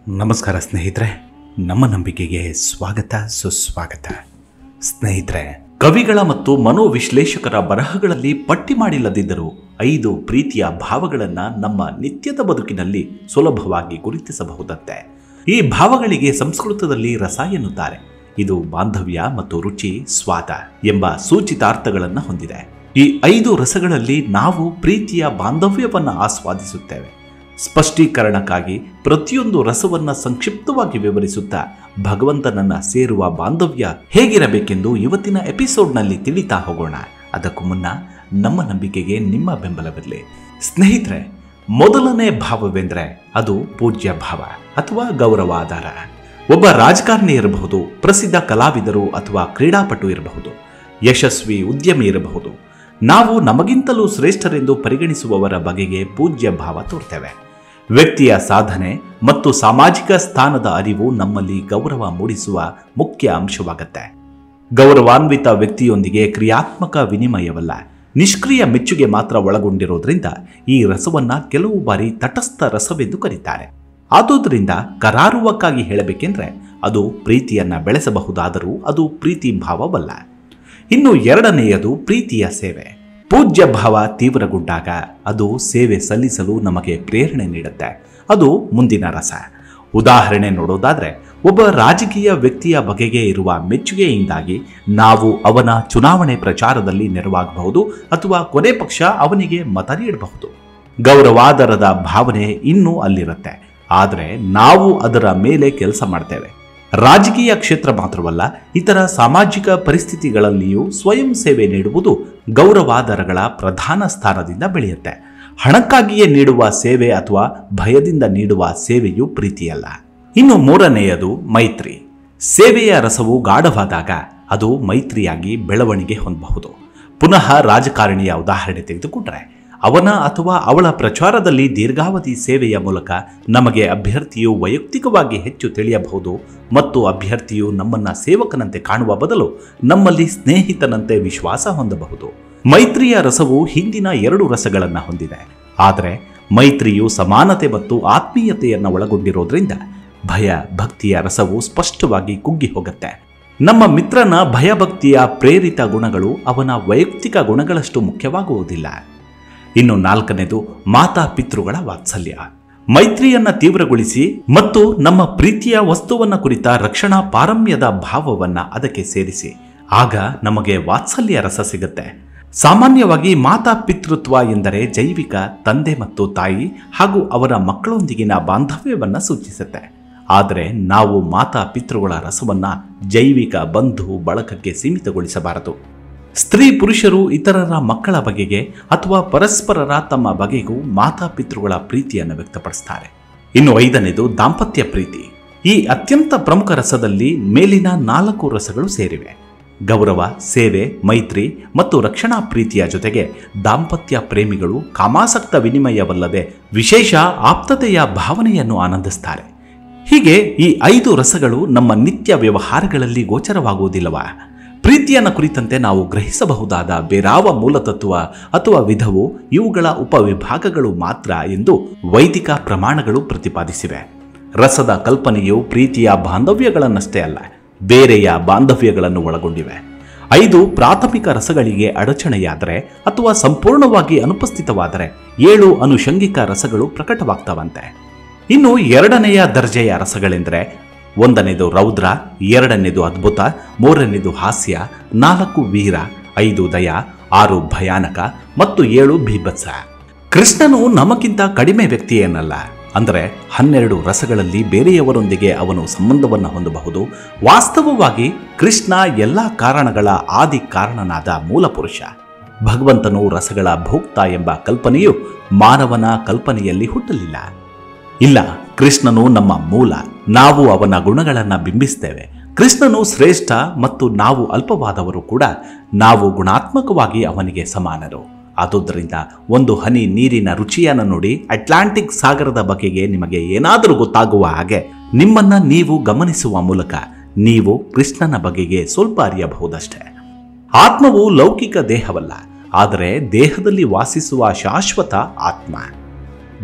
ನಮಸ್ಕಾರ ಸ್ನೇಹಿತರೆ ನಮ್ಮ ನಂಬಿಕೆಗೆ ಸ್ವಾಗತ ಸುಸ್ವಾಗತ ಸ್ನೇಹಿತರೆ ಕವಿಗಳ ಮತ್ತು ಮನೋವಿಶ್ಲೇಷಕರ ಬರಹಗಳಲ್ಲಿ ಪಟ್ಟಿ ಮಾಡಿಲ್ಲದಿದ್ದರೂ ಐದು ಪ್ರೀತಿಯ ಭಾವಗಳನ್ನ ನಮ್ಮ ನಿತ್ಯದ ಬದುಕಿನಲ್ಲಿ ಸುಲಭವಾಗಿ ಗುರುತಿಸಬಹುದಂತೆ ಈ ಭಾವಗಳಿಗೆ ಸಂಸ್ಕೃತದಲ್ಲಿ ರಸ ಎನ್ನುತ್ತಾರೆ ಇದು ಬಾಂಧವ್ಯ ಮತ್ತು ರುಚಿ ಸ್ವಾದ ಎಂಬ ಸೂಚಿತಾರ್ಥಗಳನ್ನು ಹೊಂದಿದೆ ಈ ಐದು ರಸಗಳಲ್ಲಿ ನಾವು ಪ್ರೀತಿಯ ಬಾಂಧವ್ಯವನ್ನ ಆಸ್ವಾದಿಸುತ್ತೇವೆ ಸ್ಪಷ್ಟೀಕರಣಕ್ಕಾಗಿ ಪ್ರತಿಯೊಂದು ರಸವನ್ನ ಸಂಕ್ಷಿಪ್ತವಾಗಿ ವಿವರಿಸುತ್ತಾ ಭಗವಂತನನ್ನ ಸೇರುವ ಬಾಂಧವ್ಯ ಹೇಗಿರಬೇಕೆಂದು ಇವತ್ತಿನ ಎಪಿಸೋಡ್ನಲ್ಲಿ ತಿಳಿತಾ ಹೋಗೋಣ ಅದಕ್ಕೂ ಮುನ್ನ ನಮ್ಮ ನಂಬಿಕೆಗೆ ನಿಮ್ಮ ಬೆಂಬಲವಿರಲಿ ಸ್ನೇಹಿತರೆ ಮೊದಲನೇ ಭಾವವೆಂದರೆ ಅದು ಪೂಜ್ಯ ಭಾವ ಅಥವಾ ಗೌರವಾಧಾರ ಒಬ್ಬ ರಾಜಕಾರಣಿ ಇರಬಹುದು ಪ್ರಸಿದ್ಧ ಕಲಾವಿದರು ಅಥವಾ ಕ್ರೀಡಾಪಟು ಇರಬಹುದು ಯಶಸ್ವಿ ಉದ್ಯಮಿ ಇರಬಹುದು ನಾವು ನಮಗಿಂತಲೂ ಶ್ರೇಷ್ಠರೆಂದು ಪರಿಗಣಿಸುವವರ ಬಗೆಗೆ ಪೂಜ್ಯ ಭಾವ ತೋರ್ತೇವೆ ವ್ಯಕ್ತಿಯ ಸಾಧನೆ ಮತ್ತು ಸಾಮಾಜಿಕ ಸ್ಥಾನದ ಅರಿವು ನಮ್ಮಲ್ಲಿ ಗೌರವ ಮೂಡಿಸುವ ಮುಖ್ಯ ಅಂಶವಾಗತ್ತೆ ಗೌರವಾನ್ವಿತ ವ್ಯಕ್ತಿಯೊಂದಿಗೆ ಕ್ರಿಯಾತ್ಮಕ ವಿನಿಮಯವಲ್ಲ ನಿಷ್ಕ್ರಿಯ ಮೆಚ್ಚುಗೆ ಮಾತ್ರ ಒಳಗೊಂಡಿರೋದ್ರಿಂದ ಈ ರಸವನ್ನ ಕೆಲವು ಬಾರಿ ತಟಸ್ಥ ರಸವೆಂದು ಕರೀತಾರೆ ಆದುದರಿಂದ ಕರಾರುವಕ್ಕಾಗಿ ಹೇಳಬೇಕೆಂದ್ರೆ ಅದು ಪ್ರೀತಿಯನ್ನ ಬೆಳೆಸಬಹುದಾದರೂ ಅದು ಪ್ರೀತಿ ಭಾವವಲ್ಲ ಇನ್ನು ಎರಡನೆಯದು ಪ್ರೀತಿಯ ಸೇವೆ ಪೂಜ್ಯ ಭಾವ ತೀವ್ರಗೊಂಡಾಗ ಅದು ಸೇವೆ ಸಲ್ಲಿಸಲು ನಮಗೆ ಪ್ರೇರಣೆ ನೀಡುತ್ತೆ ಅದು ಮುಂದಿನ ರಸ ಉದಾಹರಣೆ ನೋಡೋದಾದ್ರೆ ಒಬ್ಬ ರಾಜಕೀಯ ವ್ಯಕ್ತಿಯ ಬಗೆಗೆ ಇರುವ ಮೆಚ್ಚುಗೆಯಿಂದಾಗಿ ನಾವು ಅವನ ಚುನಾವಣೆ ಪ್ರಚಾರದಲ್ಲಿ ನೆರವಾಗಬಹುದು ಅಥವಾ ಕೊನೆ ಪಕ್ಷ ಅವನಿಗೆ ಮತ ನೀಡಬಹುದು ಗೌರವಾದರದ ಭಾವನೆ ಇನ್ನೂ ಅಲ್ಲಿರುತ್ತೆ ಆದರೆ ನಾವು ಅದರ ಮೇಲೆ ಕೆಲಸ ಮಾಡ್ತೇವೆ ರಾಜಕೀಯ ಕ್ಷೇತ್ರ ಮಾತ್ರವಲ್ಲ ಇತರ ಸಾಮಾಜಿಕ ಪರಿಸ್ಥಿತಿಗಳಲ್ಲಿಯೂ ಸ್ವಯಂ ಸೇವೆ ನೀಡುವುದು ಗೌರವಾಧಾರಗಳ ಪ್ರಧಾನ ಸ್ಥಾನದಿಂದ ಬೆಳೆಯುತ್ತೆ ಹಣಕ್ಕಾಗಿಯೇ ನೀಡುವ ಸೇವೆ ಅಥವಾ ಭಯದಿಂದ ನೀಡುವ ಸೇವೆಯು ಪ್ರೀತಿಯಲ್ಲ ಇನ್ನು ಮೂರನೆಯದು ಮೈತ್ರಿ ಸೇವೆಯ ರಸವು ಗಾಢವಾದಾಗ ಅದು ಮೈತ್ರಿಯಾಗಿ ಬೆಳವಣಿಗೆ ಹೊಂದಬಹುದು ಪುನಃ ರಾಜಕಾರಣಿಯ ಉದಾಹರಣೆ ತೆಗೆದುಕೊಂಡ್ರೆ ಅವನ ಅಥವಾ ಅವಳ ಪ್ರಚಾರದಲ್ಲಿ ದೀರ್ಘಾವಧಿ ಸೇವೆಯ ಮೂಲಕ ನಮಗೆ ಅಭ್ಯರ್ಥಿಯು ವೈಯಕ್ತಿಕವಾಗಿ ಹೆಚ್ಚು ತಿಳಿಯಬಹುದು ಮತ್ತು ಅಭ್ಯರ್ಥಿಯು ನಮ್ಮನ್ನ ಸೇವಕನಂತೆ ಕಾಣುವ ಬದಲು ನಮ್ಮಲ್ಲಿ ಸ್ನೇಹಿತನಂತೆ ವಿಶ್ವಾಸ ಹೊಂದಬಹುದು ಮೈತ್ರಿಯ ರಸವು ಹಿಂದಿನ ಎರಡು ರಸಗಳನ್ನು ಹೊಂದಿದೆ ಆದರೆ ಮೈತ್ರಿಯು ಸಮಾನತೆ ಮತ್ತು ಆತ್ಮೀಯತೆಯನ್ನು ಒಳಗೊಂಡಿರೋದ್ರಿಂದ ಭಯ ಭಕ್ತಿಯ ರಸವು ಸ್ಪಷ್ಟವಾಗಿ ಕುಗ್ಗಿ ಹೋಗುತ್ತೆ ನಮ್ಮ ಮಿತ್ರನ ಭಯಭಕ್ತಿಯ ಪ್ರೇರಿತ ಗುಣಗಳು ಅವನ ವೈಯಕ್ತಿಕ ಗುಣಗಳಷ್ಟು ಮುಖ್ಯವಾಗುವುದಿಲ್ಲ ಇನ್ನು ನಾಲ್ಕನೇದು ಮಾತಾ ಪಿತೃಗಳ ವಾತ್ಸಲ್ಯ ಮೈತ್ರಿಯನ್ನ ತೀವ್ರಗೊಳಿಸಿ ಮತ್ತು ನಮ್ಮ ಪ್ರೀತಿಯ ವಸ್ತುವನ್ನ ಕುರಿತ ರಕ್ಷಣಾ ಪಾರಮ್ಯದ ಭಾವವನ್ನ ಅದಕ್ಕೆ ಸೇರಿಸಿ ಆಗ ನಮಗೆ ವಾತ್ಸಲ್ಯ ರಸ ಸಿಗುತ್ತೆ ಸಾಮಾನ್ಯವಾಗಿ ಮಾತಾ ಪಿತೃತ್ವ ಎಂದರೆ ಜೈವಿಕ ತಂದೆ ಮತ್ತು ತಾಯಿ ಹಾಗೂ ಅವರ ಮಕ್ಕಳೊಂದಿಗಿನ ಬಾಂಧವ್ಯವನ್ನ ಸೂಚಿಸುತ್ತೆ ಆದರೆ ನಾವು ಮಾತಾ ಪಿತೃಗಳ ರಸವನ್ನ ಜೈವಿಕ ಬಂಧು ಬಳಕಕ್ಕೆ ಸೀಮಿತಗೊಳಿಸಬಾರದು ಸ್ತ್ರೀ ಪುರುಷರು ಇತರರ ಮಕ್ಕಳ ಬಗೆಗೆ ಅಥವಾ ಪರಸ್ಪರರ ತಮ್ಮ ಬಗೆಗೂ ಮಾತಾ ಪಿತೃಗಳ ಪ್ರೀತಿಯನ್ನು ವ್ಯಕ್ತಪಡಿಸ್ತಾರೆ ಇನ್ನು ಐದನೇದು ದಾಂಪತ್ಯ ಪ್ರೀತಿ ಈ ಅತ್ಯಂತ ಪ್ರಮುಖ ರಸದಲ್ಲಿ ಮೇಲಿನ ನಾಲ್ಕು ರಸಗಳು ಸೇರಿವೆ ಗೌರವ ಸೇವೆ ಮೈತ್ರಿ ಮತ್ತು ರಕ್ಷಣಾ ಪ್ರೀತಿಯ ಜೊತೆಗೆ ದಾಂಪತ್ಯ ಪ್ರೇಮಿಗಳು ಕಾಮಾಸಕ್ತ ವಿನಿಮಯವಲ್ಲದೆ ವಿಶೇಷ ಆಪ್ತತೆಯ ಭಾವನೆಯನ್ನು ಆನಂದಿಸ್ತಾರೆ ಹೀಗೆ ಈ ಐದು ರಸಗಳು ನಮ್ಮ ನಿತ್ಯ ವ್ಯವಹಾರಗಳಲ್ಲಿ ಗೋಚರವಾಗುವುದಿಲ್ಲವಾ ಪ್ರೀತಿಯನ್ನು ಕುರಿತಂತೆ ನಾವು ಗ್ರಹಿಸಬಹುದಾದ ಬೇರಾವ ಮೂಲತತ್ವ ಅಥವಾ ವಿಧವು ಇವುಗಳ ಉಪವಿಭಾಗಗಳು ಮಾತ್ರ ಎಂದು ವೈದಿಕ ಪ್ರಮಾಣಗಳು ಪ್ರತಿಪಾದಿಸಿವೆ ರಸದ ಕಲ್ಪನೆಯು ಪ್ರೀತಿಯ ಬಾಂಧವ್ಯಗಳನ್ನಷ್ಟೇ ಅಲ್ಲ ಬೇರೆಯ ಬಾಂಧವ್ಯಗಳನ್ನು ಒಳಗೊಂಡಿವೆ ಐದು ಪ್ರಾಥಮಿಕ ರಸಗಳಿಗೆ ಅಡಚಣೆಯಾದರೆ ಅಥವಾ ಸಂಪೂರ್ಣವಾಗಿ ಅನುಪಸ್ಥಿತವಾದರೆ ಏಳು ಅನುಷಂಗಿಕ ರಸಗಳು ಪ್ರಕಟವಾಗ್ತವಂತೆ ಇನ್ನು ಎರಡನೆಯ ದರ್ಜೆಯ ರಸಗಳೆಂದರೆ ಒಂದನೇದು ರೌದ್ರ ಎರಡನೇದು ಅದ್ಭುತ ಮೂರನೇದು ಹಾಸ್ಯ ನಾಲ್ಕು ವೀರ ಐದು ದಯ ಆರು ಭಯಾನಕ ಮತ್ತು ಏಳು ಭೀಭತ್ಸ ಕೃಷ್ಣನು ನಮಗಿಂತ ಕಡಿಮೆ ವ್ಯಕ್ತಿಯೇನಲ್ಲ ಅಂದರೆ ಹನ್ನೆರಡು ರಸಗಳಲ್ಲಿ ಬೇರೆಯವರೊಂದಿಗೆ ಅವನು ಸಂಬಂಧವನ್ನು ಹೊಂದಬಹುದು ವಾಸ್ತವವಾಗಿ ಕೃಷ್ಣ ಎಲ್ಲ ಕಾರಣಗಳ ಆದಿ ಕಾರಣನಾದ ಮೂಲ ಪುರುಷ ಭಗವಂತನು ರಸಗಳ ಭೋಕ್ತ ಎಂಬ ಕಲ್ಪನೆಯು ಮಾನವನ ಕಲ್ಪನೆಯಲ್ಲಿ ಹುಟ್ಟಲಿಲ್ಲ ಇಲ್ಲ ಕೃಷ್ಣನು ನಮ್ಮ ಮೂಲ ನಾವು ಅವನ ಗುಣಗಳನ್ನು ಬಿಂಬಿಸ್ತೇವೆ ಕೃಷ್ಣನು ಶ್ರೇಷ್ಠ ಮತ್ತು ನಾವು ಅಲ್ಪವಾದವರು ಕೂಡ ನಾವು ಗುಣಾತ್ಮಕವಾಗಿ ಅವನಿಗೆ ಸಮಾನರು ಆದುದರಿಂದ ಒಂದು ಹನಿ ನೀರಿನ ರುಚಿಯನ್ನು ನೋಡಿ ಅಟ್ಲಾಂಟಿಕ್ ಸಾಗರದ ಬಗೆಗೆ ನಿಮಗೆ ಏನಾದರೂ ಗೊತ್ತಾಗುವ ಹಾಗೆ ನಿಮ್ಮನ್ನ ನೀವು ಗಮನಿಸುವ ಮೂಲಕ ನೀವು ಕೃಷ್ಣನ ಬಗೆಗೆ ಸ್ವಲ್ಪ ಅರಿಯಬಹುದಷ್ಟೇ ಆತ್ಮವು ಲೌಕಿಕ ದೇಹವಲ್ಲ ಆದರೆ ದೇಹದಲ್ಲಿ ವಾಸಿಸುವ ಶಾಶ್ವತ ಆತ್ಮ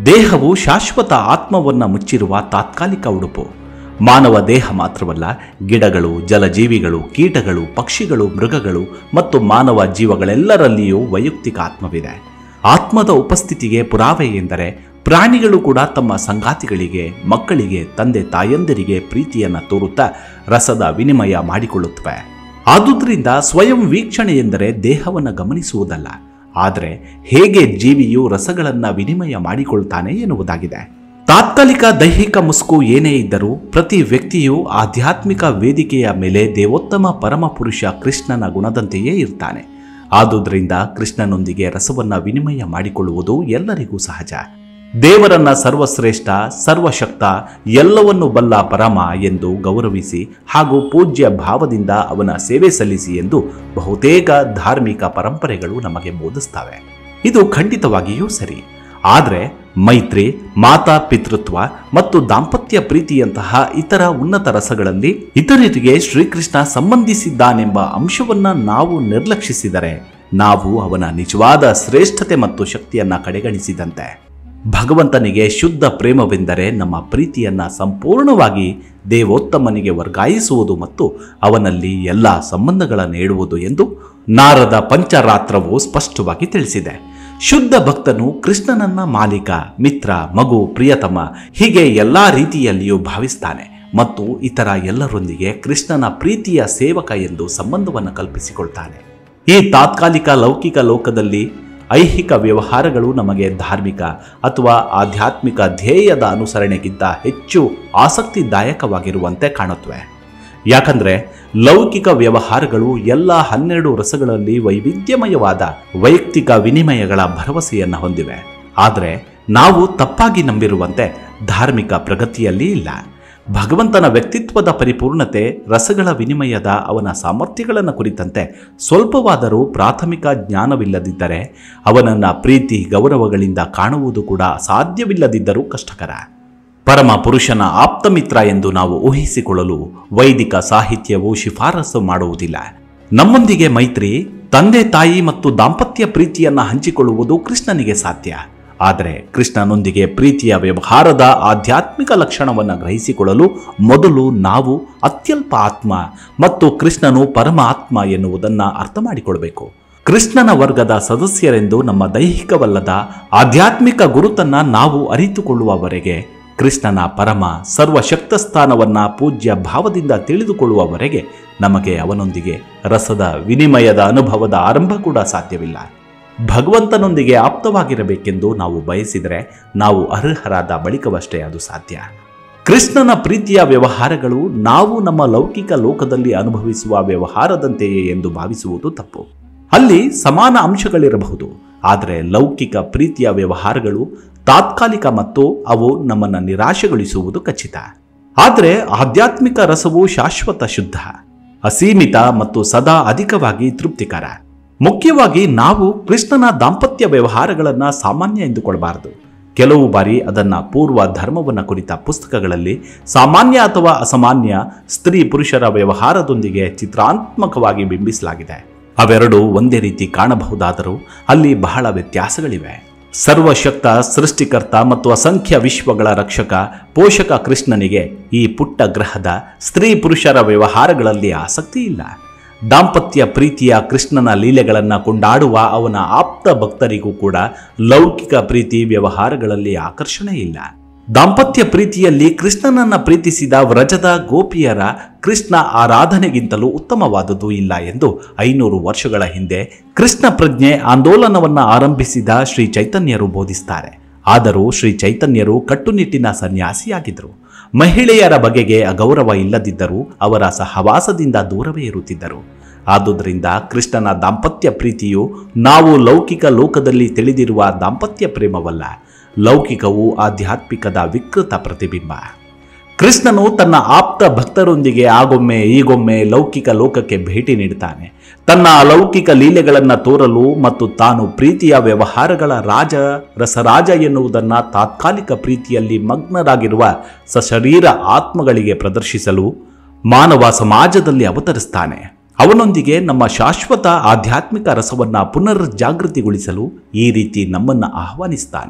ದೇಹವು ಶಾಶ್ವತ ಆತ್ಮವನ್ನ ಮುಚ್ಚಿರುವ ತಾತ್ಕಾಲಿಕ ಉಡುಪು ಮಾನವ ದೇಹ ಮಾತ್ರವಲ್ಲ ಗಿಡಗಳು ಜಲಜೀವಿಗಳು ಕೀಟಗಳು ಪಕ್ಷಿಗಳು ಮೃಗಗಳು ಮತ್ತು ಮಾನವ ಜೀವಗಳೆಲ್ಲರಲ್ಲಿಯೂ ವೈಯಕ್ತಿಕ ಆತ್ಮವಿದೆ ಆತ್ಮದ ಉಪಸ್ಥಿತಿಗೆ ಪುರಾವೆ ಎಂದರೆ ಪ್ರಾಣಿಗಳು ಕೂಡ ತಮ್ಮ ಸಂಗಾತಿಗಳಿಗೆ ಮಕ್ಕಳಿಗೆ ತಂದೆ ತಾಯಂದಿರಿಗೆ ಪ್ರೀತಿಯನ್ನ ತೋರುತ್ತಾ ರಸದ ವಿನಿಮಯ ಮಾಡಿಕೊಳ್ಳುತ್ತವೆ ಆದುದರಿಂದ ಸ್ವಯಂ ವೀಕ್ಷಣೆ ಎಂದರೆ ದೇಹವನ್ನು ಗಮನಿಸುವುದಲ್ಲ ಆದರೆ ಹೇಗೆ ಜೀವಿಯು ರಸಗಳನ್ನ ವಿನಿಮಯ ಮಾಡಿಕೊಳ್ತಾನೆ ಎನ್ನುವುದಾಗಿದೆ ತಾತ್ಕಾಲಿಕ ದೈಹಿಕ ಮುಸುಕು ಏನೇ ಇದ್ದರೂ ಪ್ರತಿ ವ್ಯಕ್ತಿಯು ಆಧ್ಯಾತ್ಮಿಕ ವೇದಿಕೆಯ ಮೇಲೆ ದೇವೋತ್ತಮ ಪರಮಪುರುಷ ಕೃಷ್ಣನ ಗುಣದಂತೆಯೇ ಇರ್ತಾನೆ ಆದುದರಿಂದ ಕೃಷ್ಣನೊಂದಿಗೆ ರಸವನ್ನ ವಿನಿಮಯ ಮಾಡಿಕೊಳ್ಳುವುದು ಎಲ್ಲರಿಗೂ ಸಹಜ ದೇವರನ್ನ ಸರ್ವಶ್ರೇಷ್ಠ ಸರ್ವಶಕ್ತ ಎಲ್ಲವನ್ನು ಬಲ್ಲ ಪರಮ ಎಂದು ಗೌರವಿಸಿ ಹಾಗೂ ಪೂಜ್ಯ ಭಾವದಿಂದ ಅವನ ಸೇವೆ ಸಲ್ಲಿಸಿ ಎಂದು ಬಹುತೇಕ ಧಾರ್ಮಿಕ ಪರಂಪರೆಗಳು ನಮಗೆ ಬೋಧಿಸ್ತವೆ ಇದು ಖಂಡಿತವಾಗಿಯೂ ಸರಿ ಆದರೆ ಮೈತ್ರಿ ಮಾತಾ ಪಿತೃತ್ವ ಮತ್ತು ದಾಂಪತ್ಯ ಪ್ರೀತಿಯಂತಹ ಇತರ ಉನ್ನತ ರಸಗಳಲ್ಲಿ ಇತರರಿಗೆ ಶ್ರೀಕೃಷ್ಣ ಸಂಬಂಧಿಸಿದ್ದಾನೆಂಬ ಅಂಶವನ್ನ ನಾವು ನಿರ್ಲಕ್ಷಿಸಿದರೆ ನಾವು ಅವನ ನಿಜವಾದ ಶ್ರೇಷ್ಠತೆ ಮತ್ತು ಶಕ್ತಿಯನ್ನ ಕಡೆಗಣಿಸಿದಂತೆ ಭಗವಂತನಿಗೆ ಶುದ್ಧ ಪ್ರೇಮವೆಂದರೆ ನಮ್ಮ ಪ್ರೀತಿಯನ್ನ ಸಂಪೂರ್ಣವಾಗಿ ದೇವೋತ್ತಮನಿಗೆ ವರ್ಗಾಯಿಸುವುದು ಮತ್ತು ಅವನಲ್ಲಿ ಎಲ್ಲ ಸಂಬಂಧಗಳ ನೀಡುವುದು ಎಂದು ನಾರದ ಪಂಚರಾತ್ರವು ಸ್ಪಷ್ಟವಾಗಿ ತಿಳಿಸಿದೆ ಶುದ್ಧ ಭಕ್ತನು ಕೃಷ್ಣನನ್ನ ಮಾಲೀಕ ಮಿತ್ರ ಮಗು ಪ್ರಿಯತಮ ಹೀಗೆ ಎಲ್ಲಾ ರೀತಿಯಲ್ಲಿಯೂ ಭಾವಿಸ್ತಾನೆ ಮತ್ತು ಇತರ ಎಲ್ಲರೊಂದಿಗೆ ಕೃಷ್ಣನ ಪ್ರೀತಿಯ ಸೇವಕ ಎಂದು ಸಂಬಂಧವನ್ನು ಕಲ್ಪಿಸಿಕೊಳ್ತಾನೆ ಈ ತಾತ್ಕಾಲಿಕ ಲೌಕಿಕ ಲೋಕದಲ್ಲಿ ಐಹಿಕ ವ್ಯವಹಾರಗಳು ನಮಗೆ ಧಾರ್ಮಿಕ ಅಥವಾ ಆಧ್ಯಾತ್ಮಿಕ ಧ್ಯೇಯದ ಅನುಸರಣೆಗಿಂತ ಹೆಚ್ಚು ಆಸಕ್ತಿದಾಯಕವಾಗಿರುವಂತೆ ಕಾಣುತ್ತವೆ ಯಾಕಂದ್ರೆ ಲೌಕಿಕ ವ್ಯವಹಾರಗಳು ಎಲ್ಲ ಹನ್ನೆರಡು ರಸಗಳಲ್ಲಿ ವೈವಿಧ್ಯಮಯವಾದ ವೈಯಕ್ತಿಕ ವಿನಿಮಯಗಳ ಭರವಸೆಯನ್ನು ಹೊಂದಿವೆ ಆದರೆ ನಾವು ತಪ್ಪಾಗಿ ನಂಬಿರುವಂತೆ ಧಾರ್ಮಿಕ ಪ್ರಗತಿಯಲ್ಲಿ ಇಲ್ಲ ಭಗವಂತನ ವ್ಯಕ್ತಿತ್ವದ ಪರಿಪೂರ್ಣತೆ ರಸಗಳ ವಿನಿಮಯದ ಅವನ ಸಾಮರ್ಥ್ಯಗಳನ್ನು ಕುರಿತಂತೆ ಸ್ವಲ್ಪವಾದರೂ ಪ್ರಾಥಮಿಕ ಜ್ಞಾನವಿಲ್ಲದಿದ್ದರೆ ಅವನನ್ನ ಪ್ರೀತಿ ಗೌರವಗಳಿಂದ ಕಾಣುವುದು ಕೂಡ ಸಾಧ್ಯವಿಲ್ಲದಿದ್ದರೂ ಕಷ್ಟಕರ ಪರಮ ಪುರುಷನ ಆಪ್ತಮಿತ್ರ ಎಂದು ನಾವು ಊಹಿಸಿಕೊಳ್ಳಲು ವೈದಿಕ ಸಾಹಿತ್ಯವು ಶಿಫಾರಸು ಮಾಡುವುದಿಲ್ಲ ನಮ್ಮೊಂದಿಗೆ ಮೈತ್ರಿ ತಂದೆ ತಾಯಿ ಮತ್ತು ದಾಂಪತ್ಯ ಪ್ರೀತಿಯನ್ನ ಹಂಚಿಕೊಳ್ಳುವುದು ಕೃಷ್ಣನಿಗೆ ಸಾಧ್ಯ ಆದರೆ ಕೃಷ್ಣನೊಂದಿಗೆ ಪ್ರೀತಿಯ ವ್ಯವಹಾರದ ಆಧ್ಯಾತ್ಮಿಕ ಲಕ್ಷಣವನ್ನು ಗ್ರಹಿಸಿಕೊಳ್ಳಲು ಮೊದಲು ನಾವು ಅತ್ಯಲ್ಪ ಆತ್ಮ ಮತ್ತು ಕೃಷ್ಣನು ಪರಮ ಆತ್ಮ ಎನ್ನುವುದನ್ನು ಅರ್ಥ ಮಾಡಿಕೊಳ್ಬೇಕು ಕೃಷ್ಣನ ವರ್ಗದ ಸದಸ್ಯರೆಂದು ನಮ್ಮ ದೈಹಿಕವಲ್ಲದ ಆಧ್ಯಾತ್ಮಿಕ ಗುರುತನ್ನ ನಾವು ಅರಿತುಕೊಳ್ಳುವವರೆಗೆ ಕೃಷ್ಣನ ಪರಮ ಸರ್ವಶಕ್ತ ಸ್ಥಾನವನ್ನ ಪೂಜ್ಯ ಭಾವದಿಂದ ತಿಳಿದುಕೊಳ್ಳುವವರೆಗೆ ನಮಗೆ ಅವನೊಂದಿಗೆ ರಸದ ವಿನಿಮಯದ ಅನುಭವದ ಆರಂಭ ಕೂಡ ಸಾಧ್ಯವಿಲ್ಲ ಭಗವಂತನೊಂದಿಗೆ ಆಪ್ತವಾಗಿರಬೇಕೆಂದು ನಾವು ಬಯಸಿದರೆ ನಾವು ಅರ್ಹರಾದ ಬಳಿಕವಷ್ಟೇ ಅದು ಸಾಧ್ಯ ಕೃಷ್ಣನ ಪ್ರೀತಿಯ ವ್ಯವಹಾರಗಳು ನಾವು ನಮ್ಮ ಲೌಕಿಕ ಲೋಕದಲ್ಲಿ ಅನುಭವಿಸುವ ವ್ಯವಹಾರದಂತೆಯೇ ಎಂದು ಭಾವಿಸುವುದು ತಪ್ಪು ಅಲ್ಲಿ ಸಮಾನ ಅಂಶಗಳಿರಬಹುದು ಆದರೆ ಲೌಕಿಕ ಪ್ರೀತಿಯ ವ್ಯವಹಾರಗಳು ತಾತ್ಕಾಲಿಕ ಮತ್ತು ಅವು ನಮ್ಮನ್ನು ನಿರಾಶೆಗೊಳಿಸುವುದು ಖಚಿತ ಆದರೆ ಆಧ್ಯಾತ್ಮಿಕ ರಸವು ಶಾಶ್ವತ ಶುದ್ಧ ಅಸೀಮಿತ ಮತ್ತು ಸದಾ ಅಧಿಕವಾಗಿ ತೃಪ್ತಿಕರ ಮುಖ್ಯವಾಗಿ ನಾವು ಕೃಷ್ಣನ ದಾಂಪತ್ಯ ವ್ಯವಹಾರಗಳನ್ನು ಸಾಮಾನ್ಯ ಎಂದುಕೊಳ್ಳಬಾರದು ಕೆಲವು ಬಾರಿ ಅದನ್ನ ಪೂರ್ವ ಧರ್ಮವನ್ನ ಕುರಿತ ಪುಸ್ತಕಗಳಲ್ಲಿ ಸಾಮಾನ್ಯ ಅಥವಾ ಅಸಾಮಾನ್ಯ ಸ್ತ್ರೀ ಪುರುಷರ ವ್ಯವಹಾರದೊಂದಿಗೆ ಚಿತ್ರಾತ್ಮಕವಾಗಿ ಬಿಂಬಿಸಲಾಗಿದೆ ಅವೆರಡು ಒಂದೇ ರೀತಿ ಕಾಣಬಹುದಾದರೂ ಅಲ್ಲಿ ಬಹಳ ವ್ಯತ್ಯಾಸಗಳಿವೆ ಸರ್ವಶಕ್ತ ಸೃಷ್ಟಿಕರ್ತ ಮತ್ತು ಅಸಂಖ್ಯ ವಿಶ್ವಗಳ ರಕ್ಷಕ ಪೋಷಕ ಕೃಷ್ಣನಿಗೆ ಈ ಪುಟ್ಟ ಗ್ರಹದ ಸ್ತ್ರೀ ಪುರುಷರ ವ್ಯವಹಾರಗಳಲ್ಲಿ ಆಸಕ್ತಿ ಇಲ್ಲ ದಾಂಪತ್ಯ ಪ್ರೀತಿಯ ಕೃಷ್ಣನ ಲೀಲೆಗಳನ್ನು ಕೊಂಡಾಡುವ ಅವನ ಆಪ್ತ ಭಕ್ತರಿಗೂ ಕೂಡ ಲೌಕಿಕ ಪ್ರೀತಿ ವ್ಯವಹಾರಗಳಲ್ಲಿ ಆಕರ್ಷಣೆ ಇಲ್ಲ ದಾಂಪತ್ಯ ಪ್ರೀತಿಯಲ್ಲಿ ಕೃಷ್ಣನನ್ನ ಪ್ರೀತಿಸಿದ ವ್ರಜದ ಗೋಪಿಯರ ಕೃಷ್ಣ ಆರಾಧನೆಗಿಂತಲೂ ಉತ್ತಮವಾದುದು ಇಲ್ಲ ಎಂದು ಐನೂರು ವರ್ಷಗಳ ಹಿಂದೆ ಕೃಷ್ಣ ಪ್ರಜ್ಞೆ ಆಂದೋಲನವನ್ನ ಆರಂಭಿಸಿದ ಶ್ರೀ ಚೈತನ್ಯರು ಬೋಧಿಸ್ತಾರೆ ಆದರೂ ಶ್ರೀ ಚೈತನ್ಯರು ಕಟ್ಟುನಿಟ್ಟಿನ ಸನ್ಯಾಸಿಯಾಗಿದ್ದರು ಮಹಿಳೆಯರ ಬಗೆಗೆ ಅಗೌರವ ಇಲ್ಲದಿದ್ದರೂ ಅವರ ಸಹವಾಸದಿಂದ ದೂರವೇ ಇರುತ್ತಿದ್ದರು ಆದುದರಿಂದ ಕೃಷ್ಣನ ದಾಂಪತ್ಯ ಪ್ರೀತಿಯು ನಾವು ಲೌಕಿಕ ಲೋಕದಲ್ಲಿ ತಿಳಿದಿರುವ ದಾಂಪತ್ಯ ಪ್ರೇಮವಲ್ಲ ಲೌಕಿಕವು ಆಧ್ಯಾತ್ಮಿಕದ ವಿಕೃತ ಪ್ರತಿಬಿಂಬ ಕೃಷ್ಣನು ತನ್ನ ಆಪ್ತ ಭಕ್ತರೊಂದಿಗೆ ಆಗೊಮ್ಮೆ ಈಗೊಮ್ಮೆ ಲೌಕಿಕ ಲೋಕಕ್ಕೆ ಭೇಟಿ ನೀಡುತ್ತಾನೆ ತನ್ನ ಅಲೌಕಿಕ ಲೀಲೆಗಳನ್ನು ತೋರಲು ಮತ್ತು ತಾನು ಪ್ರೀತಿಯ ವ್ಯವಹಾರಗಳ ರಾಜ ರಸರಾಜ ಎನ್ನುವುದನ್ನು ತಾತ್ಕಾಲಿಕ ಪ್ರೀತಿಯಲ್ಲಿ ಮಗ್ನರಾಗಿರುವ ಸಶರೀರ ಆತ್ಮಗಳಿಗೆ ಪ್ರದರ್ಶಿಸಲು ಮಾನವ ಸಮಾಜದಲ್ಲಿ ಅವತರಿಸ್ತಾನೆ ಅವನೊಂದಿಗೆ ನಮ್ಮ ಶಾಶ್ವತ ಆಧ್ಯಾತ್ಮಿಕ ರಸವನ್ನ ಪುನರ್ ಜಾಗೃತಿಗೊಳಿಸಲು ಈ ರೀತಿ ನಮ್ಮನ್ನು ಆಹ್ವಾನಿಸ್ತಾನೆ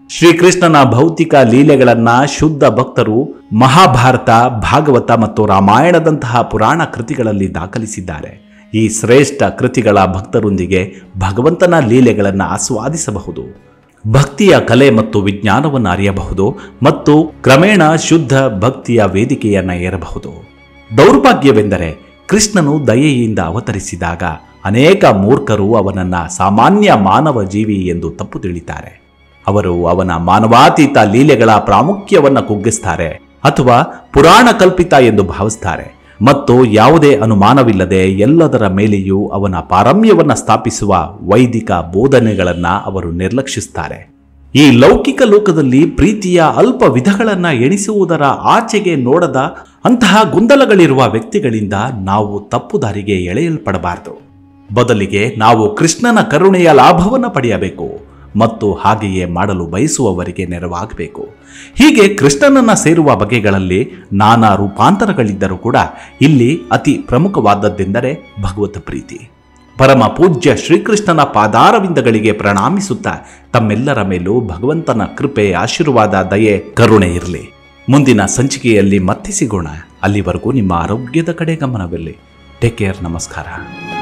ಶ್ರೀಕೃಷ್ಣನ ಭೌತಿಕ ಲೀಲೆಗಳನ್ನ ಶುದ್ಧ ಭಕ್ತರು ಮಹಾಭಾರತ ಭಾಗವತ ಮತ್ತು ರಾಮಾಯಣದಂತಹ ಪುರಾಣ ಕೃತಿಗಳಲ್ಲಿ ದಾಖಲಿಸಿದ್ದಾರೆ ಈ ಶ್ರೇಷ್ಠ ಕೃತಿಗಳ ಭಕ್ತರೊಂದಿಗೆ ಭಗವಂತನ ಲೀಲೆಗಳನ್ನು ಆಸ್ವಾದಿಸಬಹುದು ಭಕ್ತಿಯ ಕಲೆ ಮತ್ತು ವಿಜ್ಞಾನವನ್ನು ಅರಿಯಬಹುದು ಮತ್ತು ಕ್ರಮೇಣ ಶುದ್ಧ ಭಕ್ತಿಯ ವೇದಿಕೆಯನ್ನ ಏರಬಹುದು ದೌರ್ಭಾಗ್ಯವೆಂದರೆ ಕೃಷ್ಣನು ದಯೆಯಿಂದ ಅವತರಿಸಿದಾಗ ಅನೇಕ ಮೂರ್ಖರು ಅವನನ್ನ ಸಾಮಾನ್ಯ ಮಾನವ ಜೀವಿ ಎಂದು ತಪ್ಪು ತಿಳಿತಾರೆ ಅವರು ಅವನ ಮಾನವಾತೀತ ಲೀಲೆಗಳ ಪ್ರಾಮುಖ್ಯವನ್ನು ಕುಗ್ಗಿಸ್ತಾರೆ ಅಥವಾ ಪುರಾಣ ಕಲ್ಪಿತ ಎಂದು ಭಾವಿಸ್ತಾರೆ ಮತ್ತು ಯಾವುದೇ ಅನುಮಾನವಿಲ್ಲದೆ ಎಲ್ಲದರ ಮೇಲೆಯೂ ಅವನ ಪಾರಮ್ಯವನ್ನ ಸ್ಥಾಪಿಸುವ ವೈದಿಕ ಬೋಧನೆಗಳನ್ನ ಅವರು ನಿರ್ಲಕ್ಷಿಸ್ತಾರೆ ಈ ಲೌಕಿಕ ಲೋಕದಲ್ಲಿ ಪ್ರೀತಿಯ ಅಲ್ಪ ವಿಧಗಳನ್ನ ಎಣಿಸುವುದರ ಆಚೆಗೆ ನೋಡದ ಅಂತಹ ಗೊಂದಲಗಳಿರುವ ವ್ಯಕ್ತಿಗಳಿಂದ ನಾವು ತಪ್ಪು ದಾರಿಗೆ ಎಳೆಯಲ್ಪಡಬಾರದು ಬದಲಿಗೆ ನಾವು ಕೃಷ್ಣನ ಕರುಣೆಯ ಲಾಭವನ್ನು ಪಡೆಯಬೇಕು ಮತ್ತು ಹಾಗೆಯೇ ಮಾಡಲು ಬಯಸುವವರಿಗೆ ನೆರವಾಗಬೇಕು ಹೀಗೆ ಕೃಷ್ಣನನ್ನ ಸೇರುವ ಬಗೆಗಳಲ್ಲಿ ನಾನಾ ರೂಪಾಂತರಗಳಿದ್ದರೂ ಕೂಡ ಇಲ್ಲಿ ಅತಿ ಪ್ರಮುಖವಾದದ್ದೆಂದರೆ ಭಗವತ ಪ್ರೀತಿ ಪರಮ ಪೂಜ್ಯ ಶ್ರೀಕೃಷ್ಣನ ಪಾದಾರವಿಂದಗಳಿಗೆ ಪ್ರಣಾಮಿಸುತ್ತಾ ತಮ್ಮೆಲ್ಲರ ಮೇಲೂ ಭಗವಂತನ ಕೃಪೆ ಆಶೀರ್ವಾದ ದಯೆ ಕರುಣೆ ಇರಲಿ ಮುಂದಿನ ಸಂಚಿಕೆಯಲ್ಲಿ ಮತ್ತೆ ಸಿಗೋಣ ಅಲ್ಲಿವರೆಗೂ ನಿಮ್ಮ ಆರೋಗ್ಯದ ಕಡೆ ಗಮನವಿರಲಿ ಟೇಕ್ ಕೇರ್ ನಮಸ್ಕಾರ